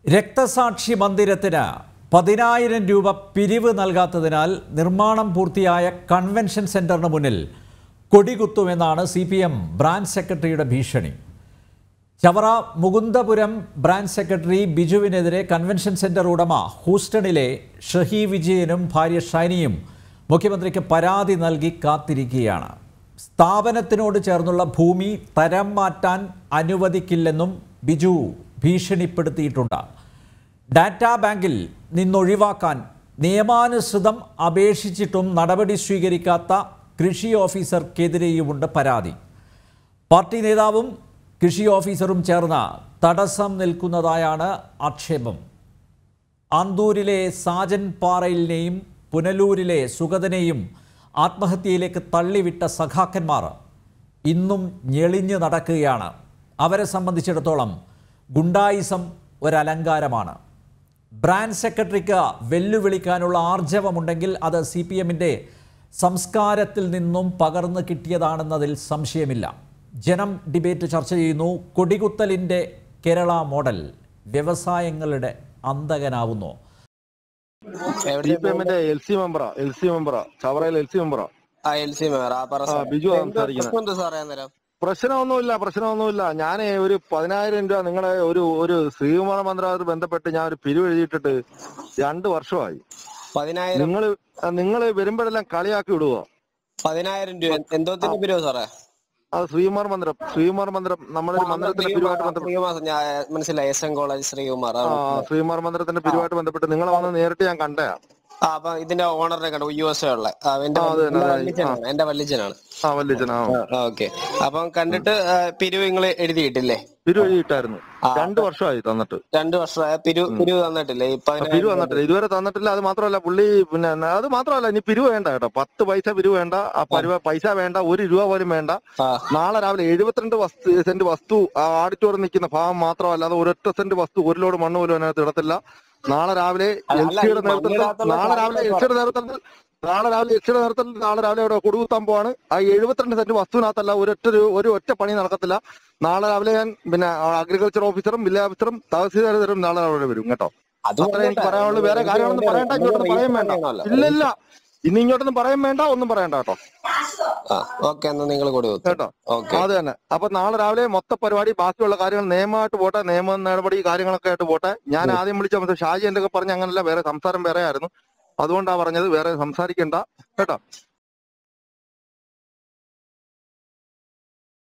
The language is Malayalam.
രക്തസാക്ഷി മന്ദിരത്തിന് പതിനായിരം രൂപ പിരിവ് നൽകാത്തതിനാൽ നിർമ്മാണം പൂർത്തിയായ കൺവെൻഷൻ സെന്ററിന് മുന്നിൽ കൊടികുത്തുമെന്നാണ് സി പി എം ബ്രാഞ്ച് സെക്രട്ടറിയുടെ ഭീഷണി ചവറ മുകുന്ദപുരം ബ്രാഞ്ച് സെക്രട്ടറി ബിജുവിനെതിരെ കൺവെൻഷൻ സെന്റർ ഉടമ ഹൂസ്റ്റണിലെ ഷഹി വിജയനും ഭാര്യ ഷൈനിയും മുഖ്യമന്ത്രിക്ക് പരാതി നൽകി കാത്തിരിക്കുകയാണ് സ്ഥാപനത്തിനോട് ചേർന്നുള്ള ഭൂമി തരം മാറ്റാൻ അനുവദിക്കില്ലെന്നും ബിജു ഭീഷണിപ്പെടുത്തിയിട്ടുണ്ട് ഡാറ്റാ ബാങ്കിൽ നിന്നൊഴിവാക്കാൻ നിയമാനുസൃതം അപേക്ഷിച്ചിട്ടും നടപടി സ്വീകരിക്കാത്ത കൃഷി ഓഫീസർക്കെതിരെയുമുണ്ട് പരാതി പാർട്ടി നേതാവും കൃഷി ഓഫീസറും ചേർന്ന് തടസ്സം നിൽക്കുന്നതായാണ് ആക്ഷേപം ആന്തൂരിലെ സാജൻ പാറയിലിനെയും പുനലൂരിലെ സുഗതനെയും ആത്മഹത്യയിലേക്ക് തള്ളിവിട്ട സഖാക്കന്മാർ ഇന്നും ഞെളിഞ്ഞു നടക്കുകയാണ് അവരെ സംബന്ധിച്ചിടത്തോളം ഗുണ്ടായിസം ഒരലങ്കാരമാണ് ബ്രാഞ്ച് സെക്രട്ടറിക്ക് വെല്ലുവിളിക്കാനുള്ള ആർജവമുണ്ടെങ്കിൽ അത് സി പി എമ്മിൻ്റെ സംസ്കാരത്തിൽ നിന്നും പകർന്നു കിട്ടിയതാണെന്നതിൽ സംശയമില്ല ജനം ഡിബേറ്റ് ചർച്ച ചെയ്യുന്നു കൊടികുത്തലിൻ്റെ കേരള മോഡൽ വ്യവസായങ്ങളുടെ അന്തകനാവുന്നു സി പി എമ്മിന്റെ എൽ സി മെമ്പറാ എൽ സി മെമ്പറാ ചവറയിൽ എൽ സി മെമ്പറാ ആ എൽ സി മേർ ആ പറ ആ, സാറേ. ബിജു ആ എന്ത് സംസാരിക്കുന്നത്. പ്രശ്നമുണ്ട് സാറേ അന്നേരം പ്രശ്നമൊന്നുമില്ല പ്രശ്നമൊന്നുമില്ല ഞാൻ ഒരു പതിനായിരം രൂപ നിങ്ങളെ ഒരു ഒരു ശ്രീകുമാര മന്ത്രാവുമായി ബന്ധപ്പെട്ട് ഞാൻ ഒരു പിരിവ് എഴുതിയിട്ടിട്ട് രണ്ട് വർഷമായി പതിനായിരം നിങ്ങൾ നിങ്ങൾ വരുമ്പോഴെല്ലാം കളിയാക്കി വിടുവോ പതിനായിരം രൂപ എന്തോത്തിന്റെ പിരിവ് സാറേ അത് ശ്രീകുമാർ മന്ദിരം ശ്രീകുമാർ മന്ദിരം നമ്മുടെ ഒരു മന്ദിരത്തിന്റെ പിരിവായിട്ട് ബന്ധപ്പെട്ട് ശ്രീകുമാർ ഞാൻ മനസ്സിലായി എസ് എൻ കോളേജ് ശ്രീകുമാർ ആ, ആ ശ്രീകുമാർ മന്ദിരത്തിന്റെ പിരിവായിട്ട് ബന്ധപ്പെട്ട് നിങ്ങളെ വന്ന് നേരിട്ട് ഞാൻ കണ്ടയാ ആ അപ്പൊ ഇതിന്റെ ഓണറിനെ കണ്ടു യു എസ് ഉള്ള ആ, എന്റെ ആ, അത് തന്നെ, എന്റെ അതെ. വല്ലിച്ചനാണ് എന്റെ വല്ലിച്ചനാണ് ആ വല്യച്ഛനാ ഓക്കെ അപ്പം കണ്ടിട്ട് ആ, പിരിവ് നിങ്ങൾ എഴുതിയിട്ടില്ലേ പിരിവ് എഴുതിയിട്ടായിരുന്നു ആ, രണ്ട് വർഷമായി തന്നിട്ട് രണ്ടു വർഷമായ പിരിവ് പിരിവ് തന്നിട്ടില്ലേ ഈ ആ, പിരിവ് പതിനായിരം തന്നിട്ടില്ല ഇതുവരെ തന്നിട്ടില്ല അത് മാത്രമല്ല പുള്ളി പിന്നെ അത് മാത്രമല്ല ഇനി പിരിവ് വേണ്ട കേട്ടോ പത്ത് പൈസ പിരിവ് വേണ്ട ആ പരിവ പൈസ വേണ്ട ഒരു രൂപ പോലും വേണ്ട ആ നാളെ രാവിലെ എഴുപത്തിരണ്ട് വസ്തു സെന്റ് വസ്തു ആ ഓഡിറ്റോറിയം നിൽക്കുന്ന ഭാഗം മാത്രമല്ലാതെ ഒരൊറ്റ സെന്റ് വസ്തു ഒരു ലോഡ് മണ്ണ് പോലും അതിനകത്ത് ഇടത്തില്ല നാളെ രാവിലെ അല്ല, എൽ അല്ല, സിയുടെ ഈ നേതൃത്വത്തിൽ മണ്ണിനകത്തുള്ള നാളെ രാവിലെ എൽ സിയുടെ നേതൃത്വത്തിൽ നാളെ രാവിലെ എൽ സിയുടെ നേതൃത്വത്തിൽ നാളെ രാവിലെ ഇവിടെ കൊടുകുത്താൻ പോവാണ് ആ എഴുപത്തിരണ്ട് സെന്റ് വസ്തുവിനകത്തല്ല ഒരൊറ്റ ഒരു ഒരു ഒറ്റ പണി നടക്കത്തില്ല നാളെ രാവിലെ ഞാൻ പിന്നെ അഗ്രികൾച്ചർ ഓഫീസറും വില്ലേജ് ഓഫീസറും തഹസീൽദാരും നാളെ രാവിലെ വരും കേട്ടോ അത് അത്രേ എനിക്ക് പറയാനുള്ളൂ വേറെ കാര്യങ്ങളൊന്നും പറയണ്ട ഇങ്ങോട്ടൊന്നും പറയാൻ വേണ്ട ഇല്ല ഇല്ല ഇനി ഇങ്ങോട്ടൊന്നും പറയാൻ വേണ്ട ഒന്നും പറയണ്ട കേട്ടോ ആ ഓക്കെ എന്നാ നിങ്ങൾ കൂടി കേട്ടോ ഓക്കെ അത് തന്നെ അപ്പൊ നാളെ രാവിലെ മൊത്ത പരിപാടി ബാക്കിയുള്ള കാര്യങ്ങൾ നിയമമായിട്ട് പോട്ടെ നിയമ നടപടി കാര്യങ്ങളൊക്കെ ആയിട്ട് പോട്ടെ ഞാൻ ആദ്യം വിളിച്ച മറ്റേ ഷാജി എന്തൊക്കെ പറഞ്ഞ അങ്ങനല്ല വേറെ സംസാരം വേറെ ആയിരുന്നു അതുകൊണ്ടാ പറഞ്ഞത് വേറെ സംസാരിക്കണ്ട കേട്ടോ